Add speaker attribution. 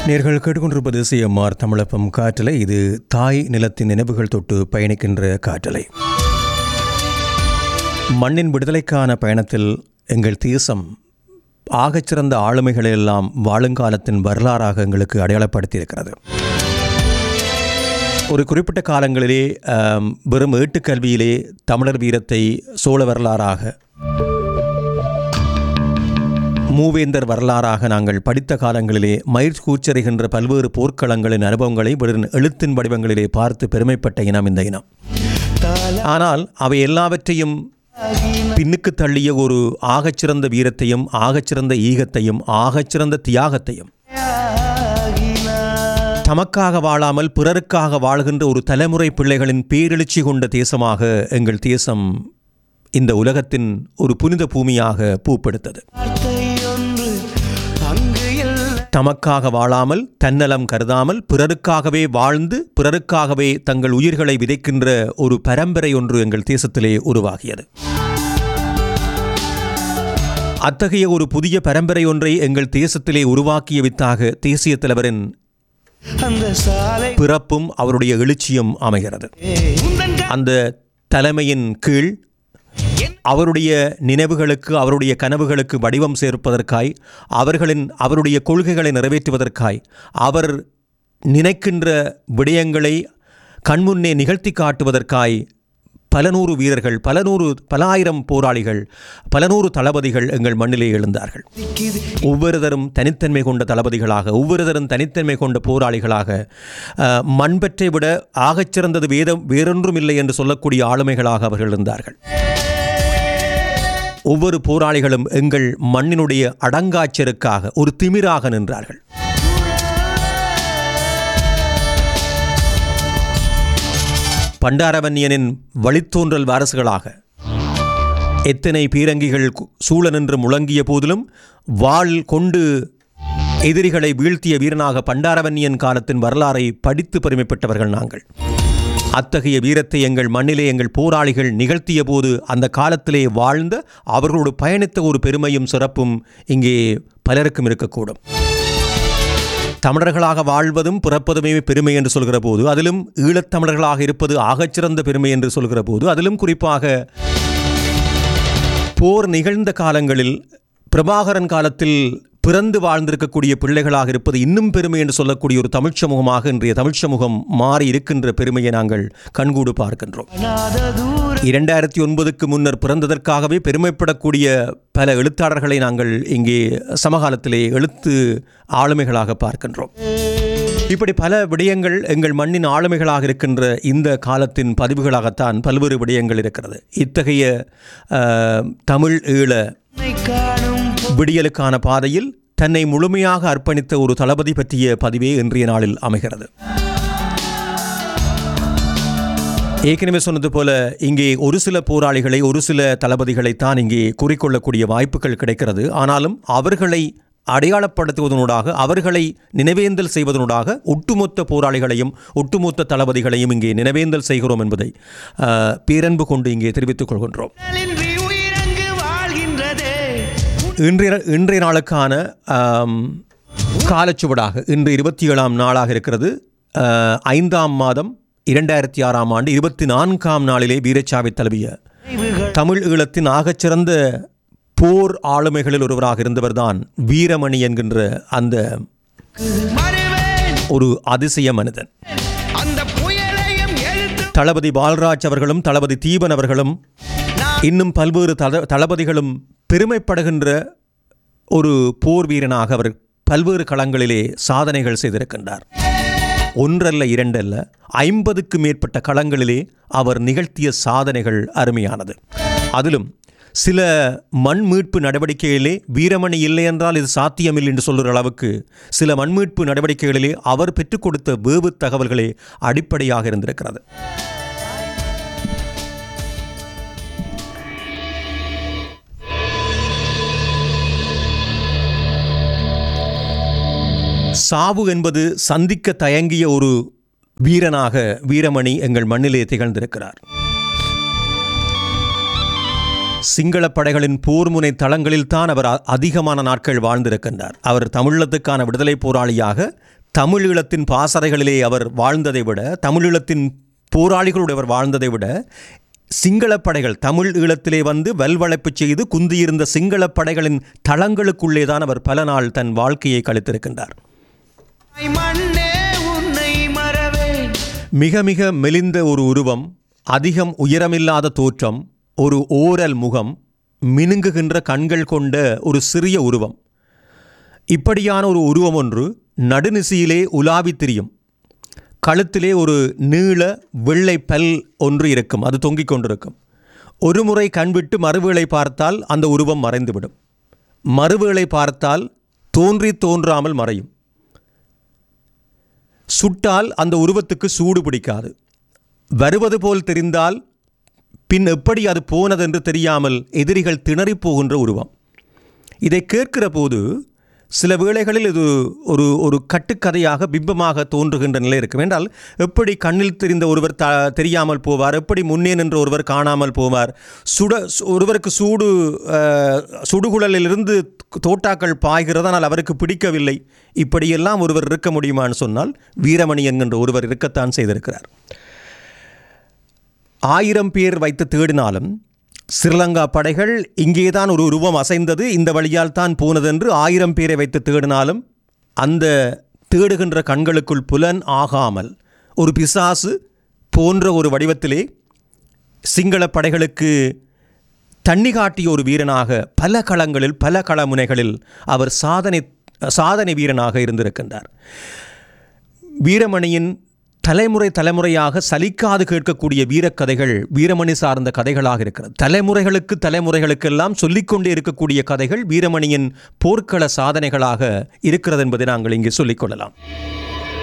Speaker 1: நேர்கள் கேட்டுக்கொண்டிருப்பது சிஎம்ஆர் தமிழப்பம் காற்றலை இது தாய் நிலத்தின் நினைவுகள் தொட்டு பயணிக்கின்ற காற்றலை மண்ணின் விடுதலைக்கான பயணத்தில் எங்கள் தேசம் ஆகச்சிறந்த ஆளுமைகளெல்லாம் வாழுங்காலத்தின் வரலாறாக எங்களுக்கு அடையாளப்படுத்தியிருக்கிறது ஒரு குறிப்பிட்ட காலங்களிலே ஆம், வெறும் ஏட்டுக்கல்வியிலே தமிழர் வீரத்தை சோழ வரலாறாக மூவேந்தர் வரலாறாக நாங்கள் படித்த காலங்களிலே மயிர் கூச்சரிகின்ற பல்வேறு போர்க்களங்களின் அனுபவங்களை வெறும் எழுத்தின் வடிவங்களிலே பார்த்து பெருமைப்பட்ட இனம் இந்த இனம் ஆனால் அவை எல்லாவற்றையும் பின்னுக்கு தள்ளிய ஒரு ஆகச்சிறந்த வீரத்தையும் ஆகச்சிறந்த ஈகத்தையும் ஆகச்சிறந்த தியாகத்தையும் தமக்காக வாழாமல் பிறருக்காக வாழ்கின்ற ஒரு தலைமுறை பிள்ளைகளின் பேரெழுச்சி கொண்ட தேசமாக எங்கள் தேசம் இந்த உலகத்தின் ஒரு புனித பூமியாக பூப்பெடுத்தது
Speaker 2: வார்த்தையொன்று அங்கு எல்லாம்
Speaker 1: தமக்காக வாழாமல் தன்னலம் கருதாமல் பிறருக்காகவே வாழ்ந்து பிறருக்காகவே தங்கள் உயிர்களை விதைக்கின்ற ஒரு பரம்பரை ஒன்று எங்கள் தேசத்திலே உருவாகியது அத்தகைய ஒரு புதிய பரம்பரை ஒன்றை எங்கள் தேசத்திலே உருவாக்கிய வித்தாக தேசிய தலைவரின்
Speaker 2: அந்த சாலை
Speaker 1: பிறப்பும் அவருடைய எழுச்சியும் அமைகிறது
Speaker 2: உந்தன்
Speaker 1: அந்த தலைமையின் கீழ் அவருடைய நினைவுகளுக்கு அவருடைய கனவுகளுக்கு வடிவம் சேர்ப்பதற்காய் அவர்களின் அவருடைய கொள்கைகளை நிறைவேற்றுவதற்காய் அவர் நினைக்கின்ற விடயங்களை கண்முன்னே நிகழ்த்தி காட்டுவதற்காய் பல நூறு வீரர்கள் பல நூறு பல ஆயிரம் போராளிகள் பல நூறு தளபதிகள் எங்கள் மண்ணிலே எழுந்தார்கள்
Speaker 2: திக்கிது
Speaker 1: ஒவ்வொருதரும் தனித்தன்மை கொண்ட தளபதிகளாக ஒவ்வொருதரும் தனித்தன்மை கொண்ட போராளிகளாக அஹ், மண்பற்றை விட ஆகச்சிறந்தது வேதம் வேறொன்றும் இல்லை என்று சொல்லக்கூடிய ஆளுமைகளாக அவர்கள் இருந்தார்கள் ஒவ்வொரு போராளிகளும் எங்கள் மண்ணினுடைய அடங்காச்சருக்காக ஒரு திமிராக நின்றார்கள் பண்டாரவன்யனின் வழித்தோன்றல் வாரசுகளாக எத்தனை பீரங்கிகள் கு- சூழ நின்று முழங்கிய போதிலும் வாள் கொண்டு எதிரிகளை வீழ்த்திய வீரனாக பண்டாரவன்யன் காலத்தின் வரலாறை படித்து பெருமைப்பட்டவர்கள் நாங்கள் அத்தகைய வீரத்தை எங்கள் மண்ணிலே எங்கள் போராளிகள் நிகழ்த்திய போது அந்த காலத்திலே வாழ்ந்த அவர்களோடு பயணித்த ஒரு பெருமையும் சிறப்பும் இங்கே பலருக்கும் இருக்கக்கூடும் தமிழர்களாக வாழ்வதும் பிறப்பதுமே பெருமை என்று சொல்கிற போது அதிலும் ஈழத்தமிழர்களாக இருப்பது ஆகச்சிறந்த பெருமை என்று சொல்கிற போது அதிலும் குறிப்பாக போர் நிகழ்ந்த காலங்களில் பிரபாகரன் காலத்தில் பிறந்து வாழ்ந்திருக்கக்கூடிய பிள்ளைகளாக இருப்பது இன்னும் பெருமை என்று சொல்லக்கூடிய ஒரு தமிழ்ச் சமூகமாக இன்றைய தமிழ்ச் சமூகம் மாறி இருக்கின்ற பெருமையை நாங்கள் கண்கூடு பார்க்கின்றோம்
Speaker 2: நாத தூர
Speaker 1: இரண்டாயிரத்தி ஒன்பதுக்கு முன்னர் பிறந்ததற்காகவே பெருமைப்படக்கூடிய பல எழுத்தாளர்களை நாங்கள் இங்கே சமகாலத்திலே எழுத்து ஆளுமைகளாக பார்க்கின்றோம் இப்படி பல விடயங்கள் எங்கள் மண்ணின் ஆளுமைகளாக இருக்கின்ற இந்த காலத்தின் பதிவுகளாகத்தான் பல்வேறு விடயங்கள் இருக்கிறது இத்தகைய அஹ், தமிழ் ஈழ
Speaker 2: உன்னை காணும்
Speaker 1: விடியலுக்கான பாதையில் தன்னை முழுமையாக அர்ப்பணித்த ஒரு தளபதி பற்றிய பதிவே இன்றைய நாளில் அமைகிறது ஏற்கனவே சொன்னது போல இங்கே ஒரு சில போராளிகளை ஒரு சில தளபதிகளைத்தான் இங்கே குறிக்கொள்ளக்கூடிய வாய்ப்புகள் கிடைக்கிறது ஆனாலும் அவர்களை அடையாளப்படுத்துவதனூடாக அவர்களை நினைவேந்தல் செய்வதனூடாக ஒட்டுமொத்த போராளிகளையும் ஒட்டுமொத்த தளபதிகளையும் இங்கே நினைவேந்தல் செய்கிறோம் என்பதை அஹ், பேரன்பு கொண்டு இங்கே தெரிவித்துக் கொள்கின்றோம்
Speaker 2: நலின்றி உயிரங்கு வாழ்கின்றதே
Speaker 1: இன்றைய இன்றைய நாளுக்கான ஆம், காலச்சுவடாக இன்று இருபத்தி ஏழாம் நாளாக இருக்கிறது அஹ், ஐந்தாம் மாதம் இரண்டாயிரத்தி ஆறாம் ஆண்டு இருபத்தி நான்காம் நாளிலே வீரச்சாவை தழுவிய
Speaker 2: நினைவுகள்
Speaker 1: தமிழ் ஈழத்தின் ஆகச்சிறந்த போர் ஆளுமைகளில் ஒருவராக இருந்தவர்தான் வீரமணி என்கின்ற அந்த
Speaker 2: மறுவேன்
Speaker 1: ஒரு அதிசய மனிதன்
Speaker 2: அந்த புயலையும் எழுத்து
Speaker 1: தளபதி பால்ராஜ் அவர்களும் தளபதி தீபன் அவர்களும்
Speaker 2: நான்
Speaker 1: இன்னும் பல்வேறு தள தளபதிகளும் பெருமைப்படுகின்ற ஒரு போர் வீரனாக அவர் பல்வேறு களங்களிலே சாதனைகள் செய்திருக்கின்றார் ஒன்றல்ல இரண்டல்ல ஐம்பதுக்கு மேற்பட்ட களங்களிலே அவர் நிகழ்த்திய சாதனைகள் அருமையானது அதிலும் சில மண் மீட்பு நடவடிக்கைகளிலே வீரமணி இல்லை என்றால் இது சாத்தியமில்லை என்று சொல்கிற அளவுக்கு சில மண் மீட்பு நடவடிக்கைகளிலே அவர் பெற்றுக் கொடுத்த வேவு தகவல்களே அடிப்படையாக இருந்திருக்கிறது சாவு என்பது சந்திக்க தயங்கிய ஒரு வீரனாக வீரமணி எங்கள் மண்ணிலே திகழ்ந்திருக்கிறார் சிங்கள படைகளின் போர்முனை தளங்களில் தான் அவர் அ- அதிகமான நாட்கள் வாழ்ந்திருக்கின்றார் அவர் தமிழீழத்துக்கான விடுதலை போராளியாக தமிழீழத்தின் பாசறைகளிலே அவர் வாழ்ந்ததை விட தமிழீழத்தின் போராளிகளோடு அவர் வாழ்ந்ததை விட சிங்கள படைகள் தமிழ் ஈழத்திலே வந்து வல்வளைப்பு செய்து குந்தியிருந்த சிங்கள படைகளின் தளங்களுக்குள்ளே தான் அவர் பல நாள் தன் வாழ்க்கையை கழித்திருக்கின்றார்
Speaker 2: மண்ணே உன்னை மறவேன்
Speaker 1: மிக மிக மெலிந்த ஒரு உருவம் அதிகம் உயரமில்லாத தோற்றம் ஒரு ஓரல் முகம் மினுங்குகின்ற கண்கள் கொண்ட ஒரு சிறிய உருவம் இப்படியான ஒரு உருவம் ஒன்று நடுநிசியிலே உலாவித் திரியும் கழுத்திலே ஒரு நீள வெள்ளை பல் ஒன்று இருக்கும் அது தொங்கிக் கொண்டிருக்கும் ஒரு முறை கண்விட்டு மறுவேளை பார்த்தால் அந்த உருவம் மறைந்துவிடும் மறுவேளை பார்த்தால் தோன்றி தோன்றாமல் மறையும் சுட்டால் அந்த உருவத்துக்கு சூடு பிடிக்காது வருவது போல் தெரிந்தால் பின் எப்படி அது போனதென்று தெரியாமல் எதிரிகள் திணறிப் போகின்ற உருவம் இதை கேட்கிற போது சில வேளைகளில் இது ஒரு ஒரு கட்டுக்கதையாக பிம்பமாக தோன்றுகின்ற நிலை இருக்கும் என்றால் எப்படி கண்ணில் தெரிந்த ஒருவர் த தெரியாமல் போவார் எப்படி முன்னே நின்ற ஒருவர் காணாமல் போவார் சுட சு- ஒருவருக்கு சூடு அஹ், சுடுகுழலிலிருந்து தோட்டாக்கள் பாய்கிறது ஆனால் அவருக்கு பிடிக்கவில்லை இப்படியெல்லாம் ஒருவர் இருக்க முடியுமான்னு சொன்னால் வீரமணி என்கின்ற ஒருவர் இருக்கத்தான் செய்திருக்கிறார் ஆயிரம் பேர் வைத்து தேடினாலும் ஸ்ரீலங்கா படைகள் இங்கேதான் ஒரு உருவம் அசைந்தது இந்த வழியால் தான் போனதென்று ஆயிரம் பேரை வைத்து தேடினாலும் அந்த தேடுகின்ற கண்களுக்குள் புலன் ஆகாமல் ஒரு பிசாசு போன்ற ஒரு வடிவத்திலே சிங்கள படைகளுக்கு தண்ணி காட்டிய ஒரு வீரனாக பல களங்களில் பல களமுனைகளில் அவர் சாதனை சாதனை வீரனாக இருந்திருக்கின்றார் வீரமணியின் தலைமுறை தலைமுறையாக சலிக்காது கேட்கக்கூடிய வீரக்கதைகள் வீரமணி சார்ந்த கதைகளாக இருக்கிறது தலைமுறைகளுக்கு தலைமுறைகளுக்கெல்லாம் சொல்லிக்கொண்டே இருக்கக்கூடிய கதைகள் வீரமணியின் போர்க்கள சாதனைகளாக இருக்கிறது என்பதை நாங்கள் இங்கே சொல்லிக்கொள்ளலாம்